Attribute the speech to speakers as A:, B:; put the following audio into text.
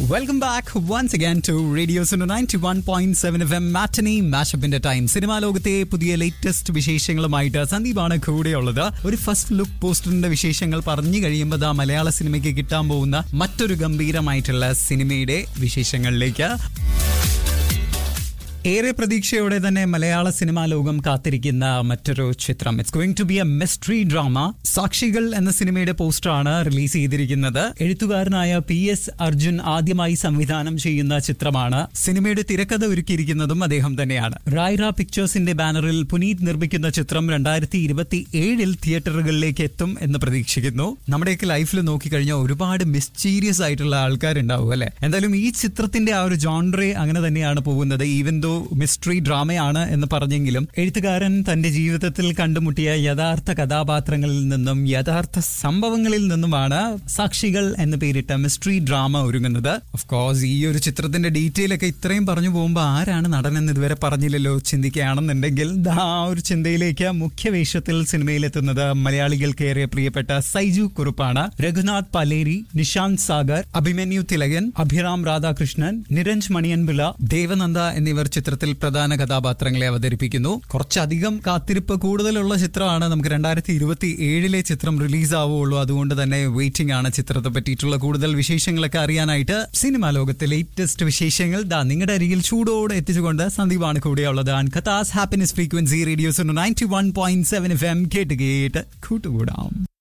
A: welcome back once again to radio ninety one point seven F M matinee മാഷപ്പിന്റെ time cinema ലോകത്തെ പുതിയ latest വിശേഷങ്ങളുമായിട്ട് സന്ദീപാണ് കൂടെയുള്ളത് ഒരു first look പോസ്റ്ററിന്റെ വിശേഷങ്ങൾ പറഞ്ഞു കഴിയുമ്പോൾ ദാ മലയാള സിനിമയ്ക്ക് കിട്ടാൻ പോകുന്ന മറ്റൊരു ഗംഭീരമായിട്ടുള്ള സിനിമയുടെ വിശേഷങ്ങളിലേക്ക് ഏറെ പ്രതീക്ഷയോടെ തന്നെ മലയാള സിനിമാ ലോകം കാത്തിരിക്കുന്ന മറ്റൊരു ചിത്രം it's going to be a mystery drama Sakshikal എന്ന സിനിമയുടെ പോസ്റ്ററാണ് റിലീസ് ചെയ്തിരിക്കുന്നത് എഴുത്തുകാരനായ പി എസ് അർജുൻ ആദ്യമായി സംവിധാനം ചെയ്യുന്ന ചിത്രമാണ് സിനിമയുടെ തിരക്കഥ ഒരുക്കിയിരിക്കുന്നതും അദ്ദേഹം തന്നെയാണ് റായ്റ പിക്ചേഴ്സിന്റെ ബാനറിൽ പുനീത് നിർമ്മിക്കുന്ന ചിത്രം രണ്ടായിരത്തി ഇരുപത്തി ഏഴിൽ തിയേറ്ററുകളിലേക്ക് എത്തും എന്ന് പ്രതീക്ഷിക്കുന്നു നമ്മുടെയൊക്കെ ലൈഫിൽ നോക്കിക്കഴിഞ്ഞാൽ ഒരുപാട് മിസ്റ്റീരിയസ് ആയിട്ടുള്ള ആൾക്കാരുണ്ടാവും അല്ലെ എന്തായാലും ഈ ചിത്രത്തിന്റെ ആ ഒരു ജോൺറെ അങ്ങനെ തന്നെയാണ് പോകുന്നത് ഈവൻ ദോ മിസ്റ്ററി ഡ്രാമയാണ് എന്ന് പറഞ്ഞെങ്കിലും എഴുത്തുകാരൻ തന്റെ ജീവിതത്തിൽ കണ്ടുമുട്ടിയ യഥാർത്ഥ കഥാപാത്രങ്ങളിൽ നിന്നും യഥാർത്ഥ സംഭവങ്ങളിൽ നിന്നുമാണ് സാക്ഷികൾ എന്ന് പേരിട്ട മിസ്റ്ററി ഡ്രാമ ഒരുങ്ങുന്നത് ഓഫ് കോഴ്സ് ഈ ഒരു ചിത്രത്തിന്റെ ഡീറ്റെയിൽ ഒക്കെ ഇത്രയും പറഞ്ഞു പോകുമ്പോൾ ആരാണ് നടനെന്ന് ഇതുവരെ പറഞ്ഞില്ലല്ലോ ചിന്തിക്കുകയാണെന്നുണ്ടെങ്കിൽ ദാ ആ ഒരു ചിന്തയിലേക്ക് മുഖ്യവേഷത്തിൽ സിനിമയിലെത്തുന്നത് മലയാളികൾക്കേറെ പ്രിയപ്പെട്ട സൈജു കുറുപ്പാണ് രഘുനാഥ് പലേരി നിശാന്ത് സാഗർ അഭിമന്യു തിലകൻ അഭിറാം രാധാകൃഷ്ണൻ നിരഞ്ജ് മണിയൻപിള്ള ദേവനന്ദ എന്നിവർ ചിത്രത്തിൽ പ്രധാന കഥാപാത്രങ്ങളെ അവതരിപ്പിക്കുന്നു കുറച്ചധികം കാത്തിരിപ്പ് കൂടുതലുള്ള ചിത്രമാണ് നമുക്ക് രണ്ടായിരത്തി ഇരുപത്തി ഏഴിലെ ചിത്രം റിലീസ് ആവുള്ളൂ അതുകൊണ്ട് തന്നെ വെയിറ്റിംഗ് ആണ് ചിത്രത്തെ പറ്റിയിട്ടുള്ള കൂടുതൽ വിശേഷങ്ങളൊക്കെ അറിയാനായിട്ട് സിനിമാ ലോകത്തെ ലേറ്റസ്റ്റ് വിശേഷങ്ങൾ ദാ നിങ്ങളുടെ അരികിൽ ചൂടോടെ എത്തിച്ചുകൊണ്ട് സന്ദീപാണ് കൂടെയുള്ളത് ആൻഡ് കഥാസ് happiness frequency radio's ninety one point seven F M കേട്ട് കേട്ട് കൂട്ടുകൂടാം